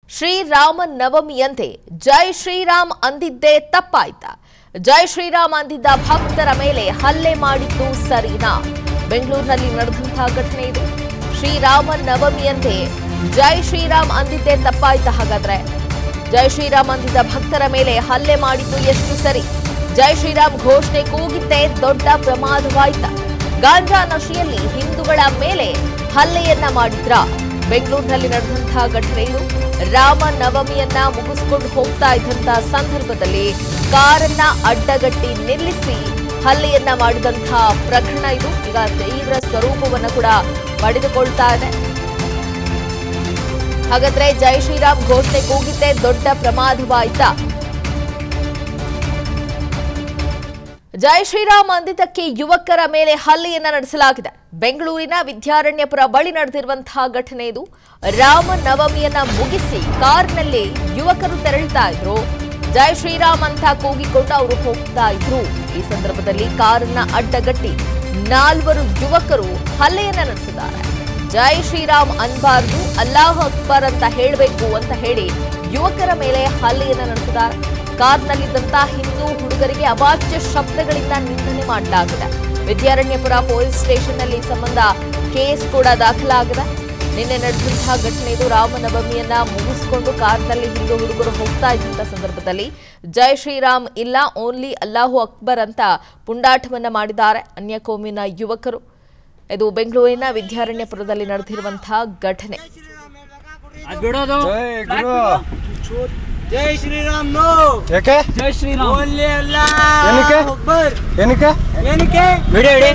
ಶ್ರೀರಾಮ ನವಮಿಯಂತೆ ಜೈ ಶ್ರೀರಾಮ್ ಅಂದಿದ್ದೇ ತಪ್ಪಾಯ್ತ ಜೈ ಶ್ರೀರಾಮ್ ಅಂದಿದ್ದ ಭಕ್ತರ ಮೇಲೆ ಹಲ್ಲೆ ಮಾಡಿದ್ದು ಸರಿನಾ ಬೆಂಗಳೂರಿನಲ್ಲಿ ನಡೆದಂತಹ ಘಟನೆ ಇದು ಶ್ರೀರಾಮ ನವಮಿಯಂತೆ ಜೈ ಶ್ರೀರಾಮ್ ಅಂದಿದ್ದೇ ತಪ್ಪಾಯ್ತ ಹಾಗಾದ್ರೆ ಜೈ ಶ್ರೀರಾಮ್ ಅಂದಿದ್ದ ಭಕ್ತರ ಮೇಲೆ ಹಲ್ಲೆ ಮಾಡಿದ್ದು ಎಷ್ಟು ಸರಿ ಜೈ ಶ್ರೀರಾಮ್ ಘೋಷಣೆ ಕೂಗಿದ್ದೇ ದೊಡ್ಡ ಪ್ರಮಾದವಾಯ್ತ ಗಾಂಜಾ ನಶೆಯಲ್ಲಿ ಹಿಂದೂಗಳ ಮೇಲೆ ಹಲ್ಲೆಯನ್ನ ಮಾಡಿದ್ರ ಬೆಂಗಳೂರಿನಲ್ಲಿ ನಡೆದಂತಹ ಘಟನೆ ಇದು ರಾಮ ನವಮಿಯನ್ನ ಮುಗಿಸ್ಕೊಂಡು ಹೋಗ್ತಾ ಇದ್ದಂತಹ ಸಂದರ್ಭದಲ್ಲಿ ಕಾರನ್ನ ಅಡ್ಡಗಟ್ಟಿ ನಿಲ್ಲಿಸಿ ಹಲ್ಲೆಯನ್ನ ಮಾಡಿದಂತಹ ಪ್ರಕರಣ ಇದು ಈಗ ತೀವ್ರ ಸ್ವರೂಪವನ್ನು ಕೂಡ ಪಡೆದುಕೊಳ್ತಾ ಇದೆ ಹಾಗಾದ್ರೆ ಜೈ ಶ್ರೀರಾಮ್ ಘೋಷಣೆ ಕೂಗಿದ್ದೇ ದೊಡ್ಡ ಪ್ರಮಾದವಾಯ್ತಾ ಜೈ ಶ್ರೀರಾಮ್ ಅಂದಿದ್ದಕ್ಕೆ ಯುವಕರ ಮೇಲೆ ಹಲ್ಲೆಯನ್ನ ನಡೆಸಲಾಗಿದೆ ಬೆಂಗಳೂರಿನ ವಿದ್ಯಾರಣ್ಯಪುರ ಬಳಿ ನಡೆದಿರುವಂತಹ ಘಟನೆ ಇದು ರಾಮ ನವಮಿಯನ್ನ ಮುಗಿಸಿ ಕಾರ್ನಲ್ಲಿ ಯುವಕರು ತೆರಳುತ್ತಾ ಇದ್ರು ಜೈ ಶ್ರೀರಾಮ್ ಅಂತ ಕೂಗಿಕೊಂಡು ಅವರು ಹೋಗ್ತಾ ಇದ್ರು ಈ ಸಂದರ್ಭದಲ್ಲಿ ಕಾರನ್ನ ಅಡ್ಡಗಟ್ಟಿ ನಾಲ್ವರು ಯುವಕರು ಹಲ್ಲೆಯನ್ನ ನಡೆಸಿದ್ದಾರೆ ಜೈ ಶ್ರೀರಾಮ್ ಅನ್ಬಾರ್ದು ಅಲ್ಲಾಹ್ ಅಕ್ಬರ್ ಅಂತ ಹೇಳಬೇಕು ಅಂತ ಹೇಳಿ ಯುವಕರ ಮೇಲೆ ಹಲ್ಲೆಯನ್ನ ನಡೆಸಿದ್ದಾರೆ ಕಾರ್ನಲ್ಲಿದ್ದಂತ ಹಿಂದೂ ಹುಡುಗರಿಗೆ ಅವಾಚ್ಯ ಶಬ್ದಗಳಿಂದ ನಿಂದನೆ ಮಾಡಲಾಗಿದೆ ವಿದ್ಯಾರಣ್ಯಪುರ ಪೊಲೀಸ್ ಸ್ಟೇಷನ್ನಲ್ಲಿ ಈ ಸಂಬಂಧ ಕೇಸ್ ಕೂಡ ದಾಖಲಾಗಿದೆ ನಿನ್ನೆ ನಡೆದಂತಹ ಘಟನೆ ಇದು ರಾಮನವಮಿಯನ್ನ ಮುಗಿಸಿಕೊಂಡು ಕಾರ್ನಲ್ಲಿ ಹಿಂದೂ ಹುಡುಗರು ಹೋಗ್ತಾ ಇದ್ದಂತ ಸಂದರ್ಭದಲ್ಲಿ ಜೈ ಶ್ರೀರಾಮ್ ಇಲ್ಲ ಓನ್ಲಿ ಅಲ್ಲಾಹು ಅಕ್ಬರ್ ಅಂತ ಪುಂಡಾಟವನ್ನ ಮಾಡಿದ್ದಾರೆ ಅನ್ಯ ಕೋಮಿನ ಯುವಕರು ಇದು ಬೆಂಗಳೂರಿನ ವಿದ್ಯಾರಣ್ಯಪುರದಲ್ಲಿ ನಡೆದಿರುವಂತಹ ಘಟನೆ ಅದ್ ಬಿಡೋದು ಜೈ ಗುರು ಜೈ ಶ್ರೀರಾಮ್ ನೋ ಯಾಕೆ ಜೈ ಶ್ರೀರಾಮ್ ಓನ್ಲಿ ಅಲ್ಲ ಏನಕ್ಕೆ? ಅಕ್ಬರ್ ಏನಕ್ಕೆ ಏನಕ್ಕೆ ಬಿಡಿ, ಬಿಡಿ.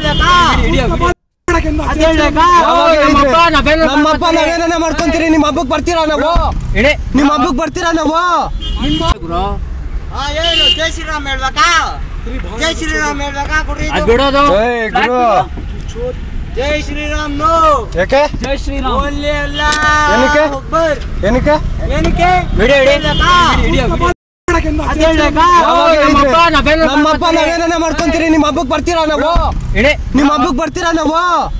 ನಮ್ಮಪ್ಪ ನಾವೇನ ಮಾಡ್ಕೊಂತೀರಿ ನಿಮ್ಮ ಹಬ್ಬಕ್ ಬರ್ತೀರಾ ನಾವು ನಿಮ್ಮ ಹಬ್ಬಕ್ ಬರ್ತೀರಾ ನಾವು ಹಾ ಏನು ಜೈ ಶ್ರೀರಾಮ್ ಹೇಳ್ಬೇಕಾ ಜೈ ಶ್ರೀರಾಮ್ ಹೇಳ್ಬೇಕಾ ಕೊಡ್ರಿ ಇದು. ಅದ್ ಬಿಡೋದು ಜೈ ಗುರು ಜೈ ಶ್ರೀರಾಮ್ ನೋ ಯಾಕೆ ಜೈ ಶ್ರೀರಾಮ್ ಓನ್ಲಿ ಅಲ್ಲ ಏನಕ್ಕೆ? ಅಕ್ಬರ್ ಏನಕ್ಕೆ ಏನಕ್ಕೆ ಬಿಡಿ, ಬಿಡಿ. ಹೇಳ್ಬೇಕಾ? ಅದ್ ಹೇಳ್ಬೇಕಾ? ನಮ್ಮಪ್ಪ ನಾವೇನ ನಮ್ಮಪ್ಪ ನಾವೇನ ಮಾಡ್ಕೊಂತೀರಿ ನಿಮ್ಮ ಹಬ್ಬಕ್ ಬರ್ತೀರಾ ನಾವು ನಿಮ್ಮ ಹಬ್ಬಕ್ ಬರ್ತೀರಾ ನಾವು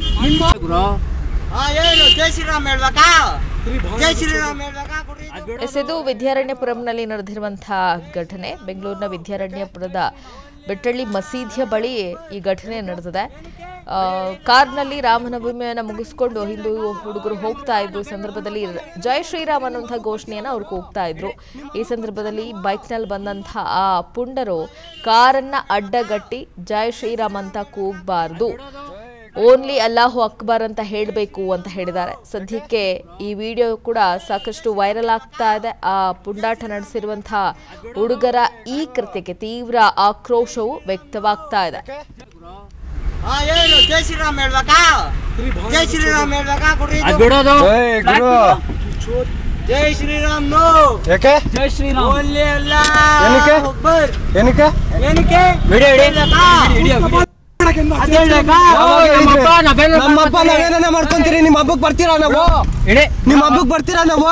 ಹಾ ಏನು ಜೈ ಶ್ರೀರಾಮ್ ಹೇಳ್ಬೇಕಾ ಜೈ ಶ್ರೀರಾಮ್ ಹೇಳ್ಬೇಕಾ ಕೊಡ್ರಿ ಇದು. ಎಸ್ ಇದು ವಿದ್ಯಾರಣ್ಯಪುರಂನಲ್ಲಿ ನಡೆದಿರುವಂತಹ ಘಟನೆ ಬೆಂಗಳೂರಿನ ವಿದ್ಯಾರಣ್ಯಪುರದ ಬೆಟ್ಟಳ್ಳಿ ಮಸೀದಿಯ ಬಳಿ ಈ ಘಟನೆ ನಡೆದಿದೆ ಆ, ಕಾರ್ನಲ್ಲಿ ರಾಮನವಮಿಯನ್ನು ಮುಗಿಸ್ಕೊಂಡು ಹಿಂದೂ ಹುಡುಗರು ಹೋಗ್ತಾ ಇದ್ರು ಈ ಸಂದರ್ಭದಲ್ಲಿ ರ- ಜೈ ಶ್ರೀರಾಮ್ ಅನ್ನುವಂಥ ಘೋಷಣೆಯನ್ನು ಅವ್ರು ಕೂಗ್ತಾ ಇದ್ರು ಈ ಸಂದರ್ಭದಲ್ಲಿ ಬೈಕ್ನಲ್ಲಿ ಬಂದಂತಹ ಆ ಪುಂಡರು ಕಾರನ್ನ ಅಡ್ಡಗಟ್ಟಿ ಜೈ ಶ್ರೀರಾಮ್ ಅಂತ ಕೂಗಬಾರ್ದು ಓನ್ಲಿ ಅಲ್ಲಾಹು ಅಕ್ಬರ್ ಅಂತ ಹೇಳಬೇಕು ಅಂತ ಹೇಳಿದ್ದಾರೆ ಸದ್ಯಕ್ಕೆ ಈ ವಿಡಿಯೋ ಕೂಡ ಸಾಕಷ್ಟು ವೈರಲ್ ಆಗ್ತಾ ಇದೆ ಆ ಪುಂಡಾಟ ನಡೆಸಿರುವಂತಹ ಹುಡುಗರ ಈ ಕೃತ್ಯಕ್ಕೆ ತೀವ್ರ ಆಕ್ರೋಶವು ವ್ಯಕ್ತವಾಗ್ತಾ ಇದೆ ಹಾ ಏನು ಜೈ ಶ್ರೀರಾಮ್ ಹೇಳ್ಬೇಕಾ ಜೈ ಶ್ರೀರಾಮ್ ಹೇಳ್ಬೇಕಾ ಕೊಡ್ರಿ ಇದು. ಅದ್ ಬಿಡೋದು ಜೈ ಗುರು ಜೈ ಶ್ರೀರಾಮ್ ನೋ ಯಾಕೆ ಜೈ ಶ್ರೀರಾಮ್ ಓನ್ಲಿ ಅಲ್ಲ ಏನಕ್ಕೆ? ಅಕ್ಬರ್ ಏನಕ್ಕೆ ಏನಕ್ಕೆ ಬಿಡಿ, ಬಿಡಿ. ಹೇಳ್ಬೇಕಾ? ಅದ್ ಹೇಳ್ಬೇಕಾ? ನಮ್ಮಪ್ಪ ನಾವೇನ ನಮ್ಮಪ್ಪ ನಾವೇನ ಮಾಡ್ಕೊಂತೀರಿ ನಿಮ್ಮ ಹಬ್ಬಕ್ ಬರ್ತೀರಾ ನಾವು ನಿಮ್ಮ ಹಬ್ಬಕ್ ಬರ್ತೀರಾ ನಾವು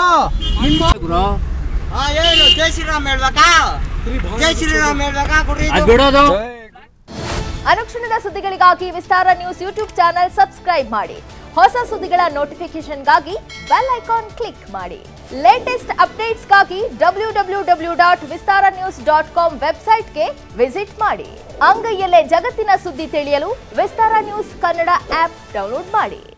ಹಾ ಏನು ಜೈ ಶ್ರೀರಾಮ್ ಹೇಳ್ಬೇಕಾ ಜೈ ಶ್ರೀರಾಮ್ ಹೇಳ್ಬೇಕಾ ಕೊಡ್ರಿ ಇದು. ಅದ್ ಬಿಡೋದು ಅನುಕ್ಷಣದ ಸುದ್ದಿಗಳಿಗಾಗಿ Vistara news YouTube channel subscribe ಮಾಡಿ ಹೊಸ ಸುದ್ದಿಗಳ ನೋಟಿಫಿಕೇಶನ್ಗಾಗಿ ಬೆಲ್ ಐಕಾನ್ ಕ್ಲಿಕ್ ಮಾಡಿ ಲೇಟೆಸ್ಟ್ ಅಪ್ಡೇಟ್ಸ್ಗಾಗಿ W W W dot Vistara news dot com ವೆಬ್ಸೈಟ್ಗೆ ವಿಸಿಟ್ ಮಾಡಿ ಅಂಗೈಯಲ್ಲೇ ಜಗತ್ತಿನ ಸುದ್ದಿ ತಿಳಿಯಲು Vistara news Kannada app download ಮಾಡಿ